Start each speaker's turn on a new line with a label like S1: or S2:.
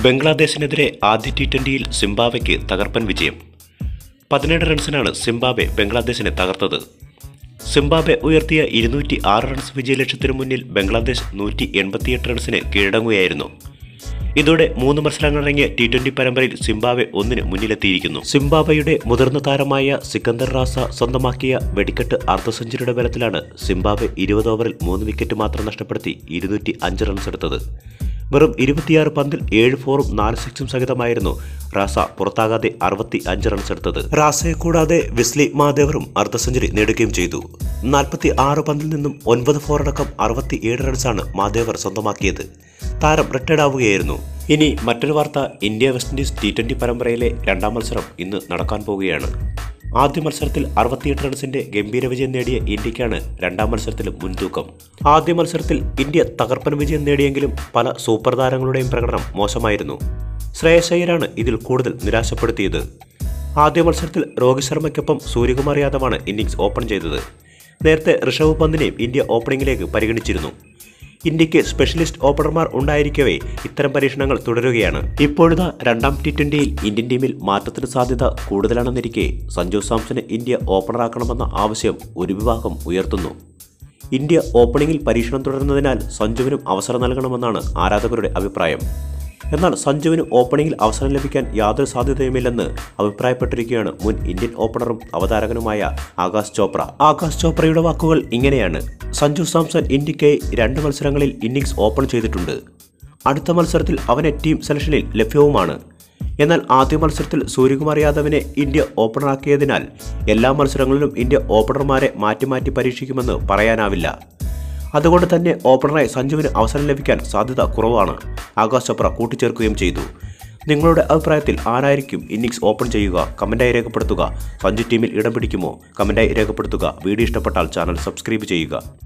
S1: ബംഗ്ലാദേശിനെതിരെ ആദ്യ ടി ട്വന്റിയിൽ സിംബാബ്വെക്ക് തകർപ്പൻ വിജയം പതിനേഴ് റൺസിനാണ് സിംബാബ്വെ ബംഗ്ലാദേശിനെ തകർത്തത് സിംബാബ്വെ ഉയർത്തിയ ഇരുന്നൂറ്റി ആറ് റൺസ് വിജയലക്ഷ്യത്തിനു മുന്നിൽ ബംഗ്ലാദേശ് നൂറ്റി എൺപത്തിയെട്ട് റൺസിന് കീഴടങ്ങുകയായിരുന്നു ഇതോടെ മൂന്ന് മത്സരങ്ങളടങ്ങിയ ടി ട്വന്റി പരമ്പരയിൽ സിംബാബ്വെ ഒന്നിന് മുന്നിലെത്തിയിരിക്കുന്നു സിംബാബ്വെയുടെ മുതിർന്ന താരമായ സിക്കന്ദർ റാസ സ്വന്തമാക്കിയ വെടിക്കെട്ട് അർദ്ധ സെഞ്ചുറിയുടെ ബലത്തിലാണ് സിംബാബ്വെ ഇരുപത് ഓവറിൽ മൂന്ന് വിക്കറ്റ് മാത്രം നഷ്ടപ്പെടുത്തി ഇരുന്നൂറ്റി അഞ്ച് റൺസ് എടുത്തത് വെറും ഇരുപത്തിയാറ് പന്തിൽ ഏഴ് ഫോറും നാല് സിക്സും സഹിതമായിരുന്നു റാസ പുറത്താകാതെ അറുപത്തി അഞ്ച് റൺസ് എടുത്തത് റാസയെ കൂടാതെ വിസ്ലി മാദേവറും അർദ്ധ സെഞ്ചുറി നേടുകയും ചെയ്തു നാൽപ്പത്തി ആറ് പന്തിൽ നിന്നും ഒൻപത് ഫോറടക്കം അറുപത്തി ഏഴ് റൺസാണ് മാദേവർ സ്വന്തമാക്കിയത് താരം റിട്ടയർഡ് ആവുകയായിരുന്നു ഇനി മറ്റൊരു വാർത്ത India West Indies T twenty പരമ്പരയിലെ രണ്ടാം മത്സരം ഇന്ന് നടക്കാൻ പോവുകയാണ് ആദ്യ മത്സരത്തിൽ അറുപത്തിയെട്ട് റൺസിന്റെ ഗംഭീര വിജയം നേടിയ ഇന്ത്യക്കാണ് രണ്ടാം മത്സരത്തിലും മുൻതൂക്കം ആദ്യ മത്സരത്തിൽ ഇന്ത്യ തകർപ്പൻ വിജയം നേടിയെങ്കിലും പല സൂപ്പർ താരങ്ങളുടെയും പ്രകടനം മോശമായിരുന്നു ശ്രേയസ് അയ്യരാണ് ഇതിൽ കൂടുതൽ നിരാശപ്പെടുത്തിയത് ആദ്യ മത്സരത്തിൽ രോഹിത് ശർമ്മയ്ക്കൊപ്പം സൂര്യകുമാർ യാദവാണ് ഇന്നിംഗ്സ് ഓപ്പൺ ചെയ്തത് നേരത്തെ ഋഷഭ് പന്തിനെയും ഇന്ത്യ ഓപ്പണിംഗിലേക്ക് പരിഗണിച്ചിരുന്നു ഇന്ത്യക്ക് സ്പെഷ്യലിസ്റ്റ് ഓപ്പണർമാർ ഉണ്ടായിരിക്കവേ ഇത്തരം പരീക്ഷണങ്ങൾ തുടരുകയാണ് ഇപ്പോഴത്തെ രണ്ടാം ടി ട്വന്റിയിൽ ഇന്ത്യൻ ടീമിൽ മാറ്റത്തിന് സാധ്യത കൂടുതലാണെന്നിരിക്കെ സഞ്ജു സാംസനെ ഇന്ത്യ ഓപ്പണറാക്കണമെന്ന ആവശ്യം ഒരു വിഭാഗം ഉയർത്തുന്നു ഇന്ത്യ ഓപ്പണിംഗിൽ പരീക്ഷണം തുടരുന്നതിനാൽ സഞ്ജുവിനും അവസരം നൽകണമെന്നാണ് ആരാധകരുടെ അഭിപ്രായം എന്നാൽ സഞ്ജുവിന് ഓപ്പണിംഗിൽ അവസരം ലഭിക്കാൻ യാതൊരു സാധ്യതയുമില്ലെന്ന് അഭിപ്രായപ്പെട്ടിരിക്കുകയാണ് മുൻ ഇന്ത്യൻ ഓപ്പണറും അവതാരകനുമായ ആകാശ് ചോപ്ര ആകാശ് ചോപ്രയുടെ വാക്കുകൾ ഇങ്ങനെയാണ് സഞ്ജു സാംസൺ ഇന്ത്യയ്ക്കായി രണ്ട് മത്സരങ്ങളിൽ ഇന്നിംഗ്സ് ഓപ്പൺ ചെയ്തിട്ടുണ്ട് അടുത്ത മത്സരത്തിൽ അവനെ ടീം സെലക്ഷനിൽ ലഭ്യവുമാണ് എന്നാൽ ആദ്യ മത്സരത്തിൽ സൂര്യകുമാർ യാദവിനെ ഇന്ത്യ ഓപ്പണറാക്കിയതിനാൽ എല്ലാ മത്സരങ്ങളിലും ഇന്ത്യ ഓപ്പണർമാരെ മാറ്റി മാറ്റി പരീക്ഷിക്കുമെന്ന് പറയാനാവില്ല അതുകൊണ്ട് തന്നെ ഓപ്പണറായി സഞ്ജുവിന് അവസരം ലഭിക്കാൻ സാധ്യത കുറവാണ് ആകാശ് ചോപ്ര കൂട്ടിച്ചേർക്കുകയും ചെയ്തു നിങ്ങളുടെ അഭിപ്രായത്തിൽ ആരായിരിക്കും ഇന്നിംഗ്സ് ഓപ്പൺ ചെയ്യുക കമൻറ്റായി രേഖപ്പെടുത്തുക സഞ്ജു ടീമിൽ ഇടം പിടിക്കുമോ കമൻറ്റായി രേഖപ്പെടുത്തുക വീഡിയോ ഇഷ്ടപ്പെട്ടാൽ ചാനൽ സബ്സ്ക്രൈബ് ചെയ്യുക